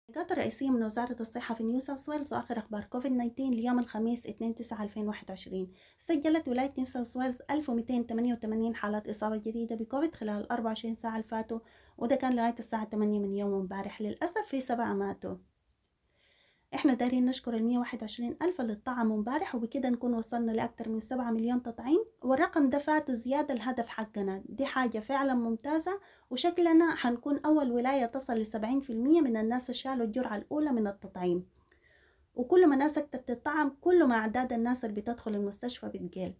التحقيقات الرئيسية من وزارة الصحة في نيو ساوث ويلز وآخر أخبار كوفيد 19 ليوم الخميس 2 9 2021 سجلت ولاية نيو ساوث ويلز 1288 حالة إصابة جديدة بكوفيد خلال ال 24 ساعة اللي فاتوا وده كان لغاية الساعة 8 من يوم امبارح للأسف في سبعة ماتوا احنا دايرين نشكر ال 121 ألف اللي اتطعموا امبارح وبكده نكون وصلنا لأكتر من 7 مليون تطعيم والرقم ده فات زيادة الهدف حقنا دي حاجة فعلا ممتازة وشكلنا حنكون أول ولاية تصل ل 70% من الناس اللي شالوا الجرعة الأولى من التطعيم وكل ما ناس أكتر تتطعم كل ما أعداد الناس اللي بتدخل المستشفى بتقل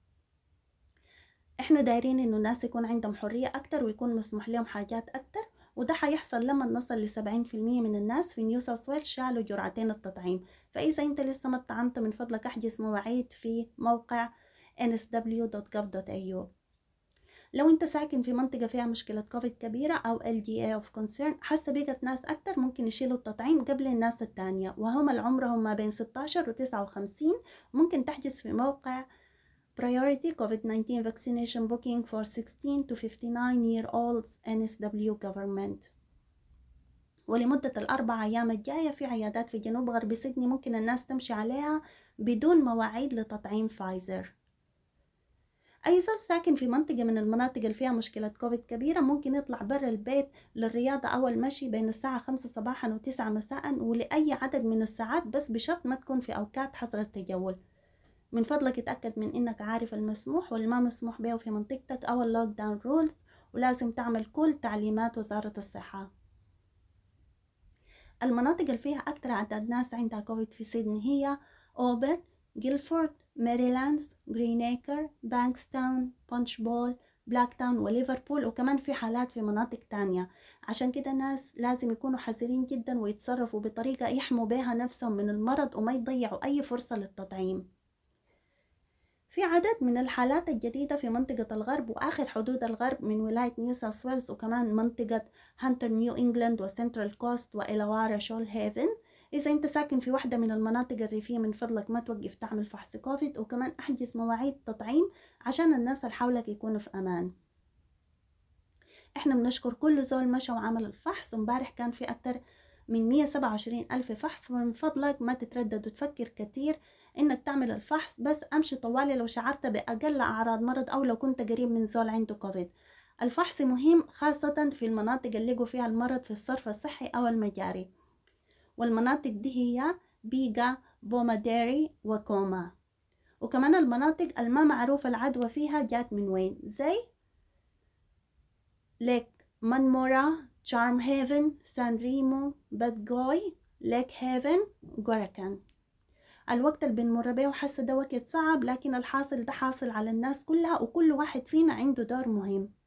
احنا دايرين انه الناس يكون عندهم حرية أكتر ويكون مسموح لهم حاجات أكتر وده حيحصل لما نصل لسبعين في المية من الناس في نيو ساوث ويلز شالوا جرعتين التطعيم فإذا أنت لسه ما اتطعمت من فضلك احجز مواعيد في موقع nsw.gov.au لو انت ساكن في منطقة فيها مشكلة كوفيد كبيرة أو LGA of concern حاسة بقت ناس أكتر ممكن يشيلوا التطعيم قبل الناس التانية وهم العمرهم ما بين 16 و 59 ممكن تحجز في موقع Priority COVID-19 vaccination booking for 16 to 59 year olds NSW government ولمدة الأربع أيام الجاية في عيادات في جنوب غرب سيدني ممكن الناس تمشي عليها بدون مواعيد لتطعيم فايزر أي زول ساكن في منطقة من المناطق اللي فيها مشكلة كوفيد كبيرة ممكن يطلع برا البيت للرياضة أو المشي بين الساعة خمسة صباحا وتسعة مساء ولأي عدد من الساعات بس بشرط ما تكون في أوقات حظر التجول من فضلك اتأكد من إنك عارف المسموح والما مسموح به في منطقتك أو اللوك داون رولز ولازم تعمل كل تعليمات وزارة الصحة المناطق اللي فيها أكثر عدد ناس عندها كوفيد في سيدني هي أوبرن، جيلفورد، ميريلاندز، جرينيكر، بانكستاون، بونش بول، بلاك تاون وليفربول وكمان في حالات في مناطق تانية عشان كده الناس لازم يكونوا حذرين جدا ويتصرفوا بطريقة يحموا بها نفسهم من المرض وما يضيعوا أي فرصة للتطعيم في عدد من الحالات الجديدة في منطقة الغرب وآخر حدود الغرب من ولاية نيو ساوث ويلز وكمان منطقة هانتر نيو إنجلاند وسنترال كوست وإلوارا شول هيفن إذا أنت ساكن في واحدة من المناطق الريفية من فضلك ما توقف تعمل فحص كوفيد وكمان أحجز مواعيد تطعيم عشان الناس اللي حولك يكونوا في أمان إحنا بنشكر كل زول مشى وعمل الفحص ومبارح كان في أكتر من 127 ألف فحص ومن فضلك ما تتردد وتفكر كتير إنك تعمل الفحص بس أمشي طوالي لو شعرت بأقل أعراض مرض أو لو كنت قريب من زول عنده كوفيد الفحص مهم خاصة في المناطق اللي لقوا فيها المرض في الصرف الصحي أو المجاري والمناطق دي هي بيجا بوماديري وكوما وكمان المناطق الما معروف العدوى فيها جات من وين زي ليك منمورا تشارم هيفن سان ريمو بدجوي ليك هيفن جوراكان الوقت اللي بنمر بيه وحاسه ده وقت صعب لكن الحاصل ده حاصل على الناس كلها وكل واحد فينا عنده دور مهم